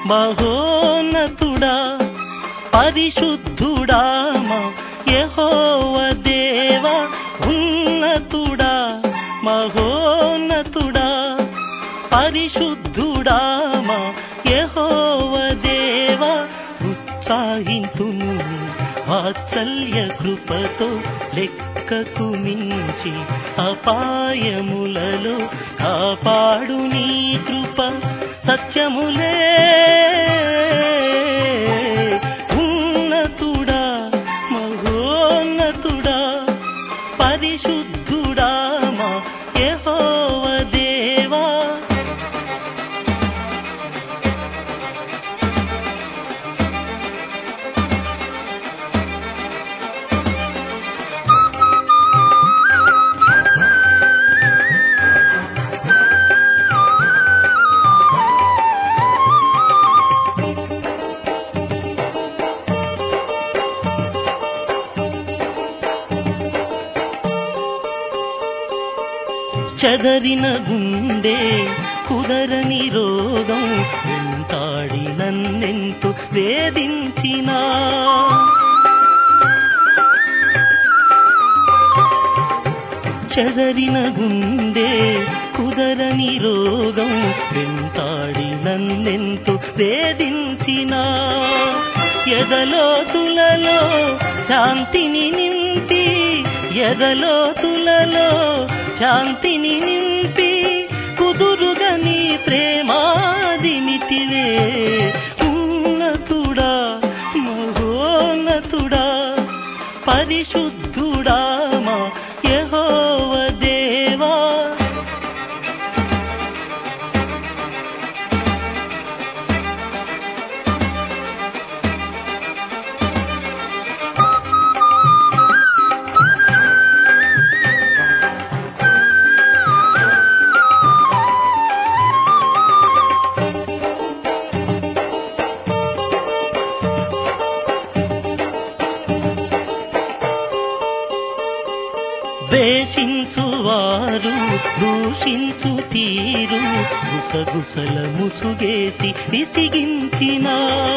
మహోన్నతుడా పరిశుద్ధుడా మా యెహోవ దేవ ఉన్నతుడా మహోన్నతుడా పరిశుద్ధుడా మా యెహోవ దేవ ఉత్సాహింతును వాత్సల్య కృపతో లెక్కకు మించి అపాయములలో కాపాడు నీ కృప సత్యములే ఉన్నతుడా మహోన్నతుడా పరిశుద్ధుడా మా యెహోవ దేవా చెదరిన గుండె కుదరని రోగం వెంటాడి నన్నెంతో వేధించినా చెదరిన గుండె కుదరని రోగం వెంటాడి నన్నెంతో వేధించినా ఎదలోతులలో శాంతిని నింపి ఎదలోతులలో శాంతిని నింపి కుదురుగా నీ ప్రేమాదినితివే ఉన్నతుడా మహోన్నతుడా పరిశుద్ధుడా మా యెహోవ దేవా ద్వేషించువారు దూషించు తీరు గుసగుసల ముసుగేసి విసిగించిన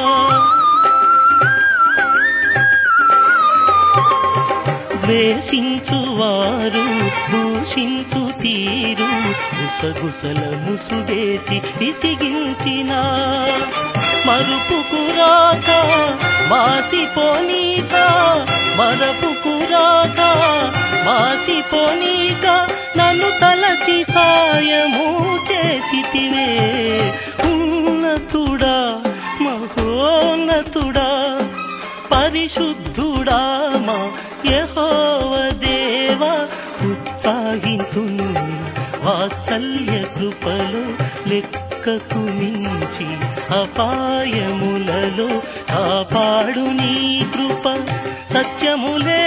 ద్వేషించువారు దూషించు తీరు గుసగుసల ముసుగేసి విసిగించిన మరుపుకురాక మాసిపోనీక మరపుకురాక మాసిపోనీక నన్ను తలచి సాయము చేసితివే ఉన్నతుడా మహోన్నతుడా పరిశుద్ధుడా మా యెహోవ దేవా ఉత్సాహితును వాత్సల్య కృపలో లెక్కకు మించి అపాయములలో కాపాడు నీ కృప సత్యములే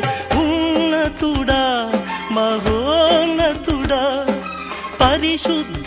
ఉన్నతుడా మహోన్నతుడా పరిశుద్ధ